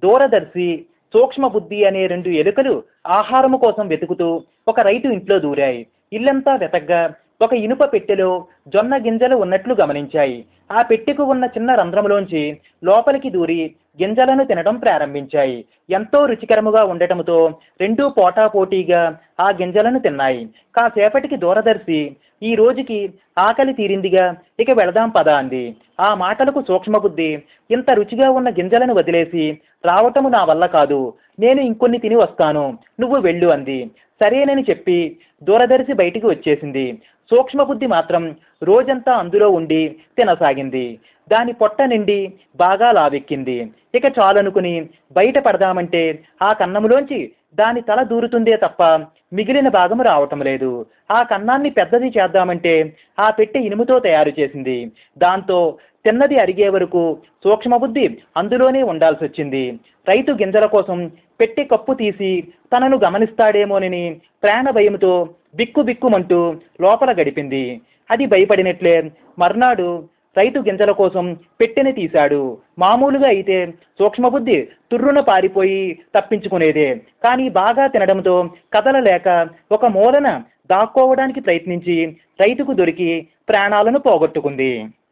దూరదర్శి సూక్ష్మ బుద్ధి అనే రెండు ఎలుకలు ఆహారము కోసం వెతుకుతూ ఒక రైతు ఇంట్లో దూరాయి ఇల్లంతా వెతగ్గా ఒక ఇనుప పెట్టెలో జొన్న గింజలు ఉన్నట్లు గమనించాయి ఆ పెట్టెకు ఉన్న చిన్న రంధ్రములోంచి లోపలికి దూరి గింజలను తినడం ప్రారంభించాయి ఎంతో రుచికరముగా ఉండటంతో రెండూ పోటాపోటీగా ఆ గింజలను తిన్నాయి కాసేపటికి దూరదర్శి ఈ రోజుకి ఆకలి తీరిందిగా ఇక వెళదాం పద అంది ఆ మాటలకు సూక్ష్మబుద్ధి ఇంత రుచిగా ఉన్న గింజలను వదిలేసి రావటము నా వల్ల కాదు నేను ఇంకొన్ని తిని వస్తాను నువ్వు వెళ్ళు అంది సరేనని చెప్పి దూరదర్శి బయటికి వచ్చేసింది సూక్ష్మబుద్ధి మాత్రం రోజంతా అందులో ఉండి తినసాగింది దాని పొట్ట నిండి బాగా లావెక్కింది ఇక చాలనుకుని బయట పడదామంటే ఆ కన్నములోంచి దాని తల దూరుతుందే తప్ప మిగిలిన భాగము రావటం లేదు ఆ కన్నాన్ని పెద్దది చేద్దామంటే ఆ పెట్టె ఇనుముతో తయారు చేసింది దాంతో తిన్నది అరిగే వరకు సూక్ష్మబుద్ధి అందులోనే ఉండాల్సి వచ్చింది రైతు గింజల కోసం పెట్టె కప్పు తీసి తనను గమనిస్తాడేమోనని ప్రాణ భయంతో బిక్కు బిక్కుమంటూ లోపల గడిపింది అది భయపడినట్లే మర్నాడు రైతు గింజల కోసం పెట్టెని తీశాడు మామూలుగా అయితే సూక్ష్మబుద్ధి తుర్రున పారిపోయి తప్పించుకునేదే కానీ బాగా తినడంతో కదలలేక ఒక మూలన దాక్కోవడానికి ప్రయత్నించి రైతుకు దొరికి ప్రాణాలను పోగొట్టుకుంది